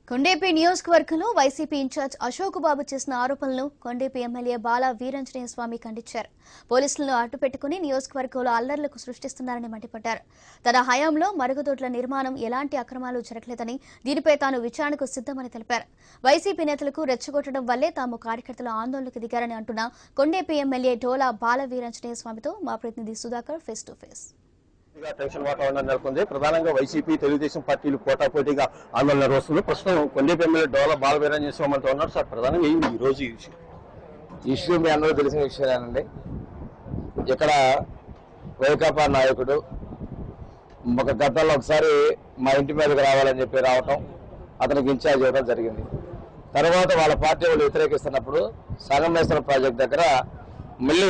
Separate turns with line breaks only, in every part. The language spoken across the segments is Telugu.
కొండేపి నియోజకవర్గంలో వైసీపీ ఇన్ఛార్జ్ అశోక్ బాబు చేసిన ఆరోపణలను కొండేపి ఎమ్మెల్యే బాలా వీరాంజనేయ స్వామి ఖండించారు పోలీసులను అడ్డుపెట్టుకుని నియోజకవర్గంలో అల్లర్లకు సృష్టిస్తున్నారని మండిపడ్డారు తన హయాంలో మరుగుదొడ్ల నిర్మాణం ఎలాంటి అక్రమాలు జరగలేదని దీనిపై తాను విచారణకు సిద్దమని తెలిపారు వైసీపీ నేతలకు రెచ్చగొట్టడం వల్లే తాము కార్యకర్తలు ఆందోళనకు దిగారని అంటున్న కొండేపి ఎమ్మెల్యే డోలా బాల వీరాంజనేయ స్వామితో మా ప్రతినిధి సుధాకర్ ఫేస్ టు ఫేస్
పూర్తిగా టెన్షన్ వాతావరణం నెలకొంది ప్రధానంగా వైసీపీ తెలుగుదేశం పార్టీలు పోటాపోటీగా ఆందోళన నిర్వహిస్తుంది ప్రస్తుతం కొండేపి ఎమ్మెల్యే డోల బాలవీరంజన స్వామితో ఉన్నారు సార్ ప్రధానంగా ఏంది ఈ రోజు ఈ విషయం
ఇష్యూ మీ అందరూ తెలిసిన విషయాలేనండి ఇక్కడ వైకాపా నాయకుడు ఒక గతంలో ఒకసారి మా ఇంటి మీదకి రావాలని చెప్పి రావటం అతనికి ఇన్ఛార్జ్ ఇవ్వడం జరిగింది తర్వాత వాళ్ళ పార్టీ వాళ్ళు వ్యతిరేకిస్తున్నప్పుడు సంగమేశ్వరం ప్రాజెక్ట్ దగ్గర మళ్ళీ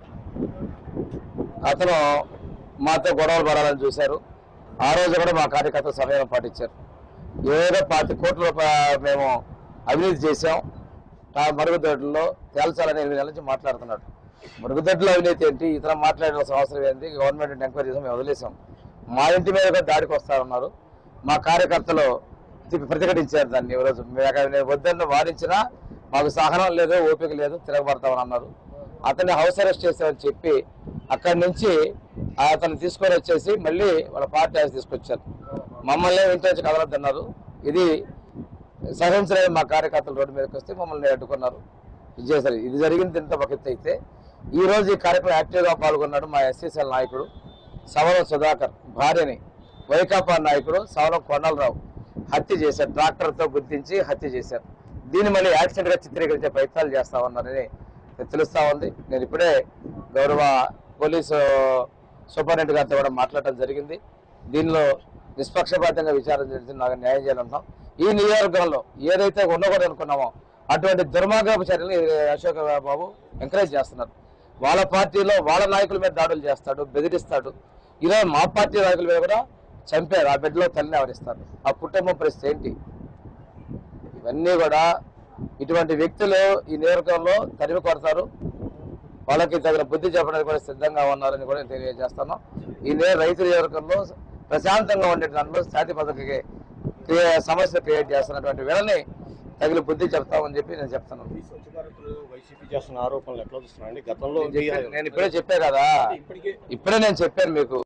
అతను మాతో గొడవలు పడాలని చూశారు ఆ రోజు కూడా మా కార్యకర్తలు సమయం పాటించారు ఏదో పాతి కోట్ల రూపాయలు మేము అవినీతి చేశాం ఆ మరుగుదొడ్లలో తేల్చాలని ఎనిమిది నెలల నుంచి మాట్లాడుతున్నాడు మరుగుదొడ్ల అవినీతి ఏంటి ఇతర మాట్లాడాల్సిన అవసరం ఏంటి గవర్నమెంట్ ఎంక్వైరీ చేసాం మేము వదిలేసాం మా ఇంటి మీద కూడా దాడికి వస్తారన్నారు మా కార్యకర్తలు తిప్పి ప్రతిఘటించారు దాన్ని ఈ రోజు మేము అక్కడ నేను వద్దని వారించినా మాకు సహనం లేదు ఓపిక లేదు తిరగబడతామని అన్నారు అతన్ని హౌస్ అరెస్ట్ చేశామని చెప్పి అక్కడి నుంచి అతన్ని తీసుకొని వచ్చేసి మళ్ళీ వాళ్ళ పార్టీ ఆఫీస్ తీసుకొచ్చారు మమ్మల్ని ఇంటి నుంచి కదలొద్దన్నారు ఇది సహించలేదు మా కార్యకర్తలు రోడ్డు మీదకి వస్తే మమ్మల్ని అడ్డుకున్నారు ఇది చేశారు ఇది జరిగింది ఇంత ఒక ఎత్తు అయితే ఈ రోజు ఈ కార్యక్రమం యాక్టివ్గా పాల్గొన్నాడు మా ఎస్సీసీఎల్ నాయకుడు సవరం సుధాకర్ భార్యని వైకాపా నాయకుడు సవరం కొండలరావు హత్య చేశారు ట్రాక్టర్తో గుర్తించి హత్య చేశారు దీన్ని మళ్ళీ యాక్సిడెంట్గా చిత్రీకరించే ప్రయత్నాలు చేస్తా ఉన్నారని తెలుస్తా ఉంది నేను ఇప్పుడే గౌరవ పోలీసు సూపరింటెండెంట్ గారితో కూడా మాట్లాడటం జరిగింది దీనిలో నిష్పక్షపాతంగా విచారణ చేసి నాకు న్యాయం చేయాలంటాం ఈ నియోజకవర్గంలో ఏదైతే ఉండకూడదు అనుకున్నామో అటువంటి దుర్మార్గపు చర్యలు ఈ అశోక్ బాబు ఎంకరేజ్ చేస్తున్నారు వాళ్ళ పార్టీలో వాళ్ళ నాయకుల మీద దాడులు చేస్తాడు బెదిరిస్తాడు ఈరోజు మా పార్టీ నాయకుల మీద కూడా చంపారు ఆ బిడ్డలో తల్లిని ఎవరిస్తారు ఆ కుటుంబం పరిస్థితి ఏంటి ఇవన్నీ కూడా ఇటువంటి వ్యక్తులు ఈ నియోజకవర్గంలో తరిమి కొడతారు వాళ్ళకి తగిన బుద్ధి చెప్పడానికి కూడా సిద్ధంగా ఉన్నారని కూడా నేను తెలియజేస్తాను ఈ నే రైతు నియోజకవర్గంలో ప్రశాంతంగా ఉండే దాంట్లో శాంతి భద్రతకి క్రియ- సమస్య క్రియేట్ చేస్తున్నటువంటి వీళ్ళని తగిన బుద్ధి చెప్తామని చెప్పి నేను చెప్తాను
ఈ స్వచ్ఛ భారత్ వైసీపీ చేస్తున్న ఆరోపణలు ఎట్లా చూస్తున్నారండి గతంలో
నేను చెప్పాను- నేను ఇప్పుడే చెప్పా కదా
ఇప్పటికే
ఇప్పుడే నేను చెప్పాను మీకు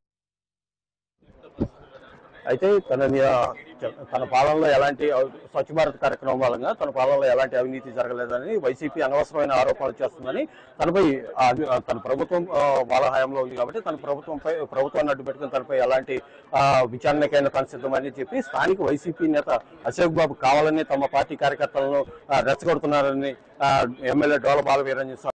అయితే తన మీద తన పాలనలో ఎలాంటి అవ- స్వచ్ఛ భారత్ కార్యక్రమం మూలంగా తన పాలనలో ఎలాంటి అవినీతి జరగలేదని వైసీపీ అనవసరమైన ఆరోపణలు చేస్తుందని తనపై ఆ అభి- ఆ తన ప్రభుత్వం ఆ, వాళ్ళ హయాంలో ఉంది కాబట్టి తన ప్రభుత్వంపై ప్రభుత్వాన్ని అడ్డు పెట్టుకుని తనపై ఎలాంటి ఆ, విచారణకైనా తన సిద్ధమని చెప్పి స్థానిక వైసీపీ నేత అశోక్ బాబు కావాలని తమ పార్టీ కార్యకర్తలను ఆ, రెచ్చగొడుతున్నారని ఆ, ఎమ్మెల్యే డోల బాల వీరంజన్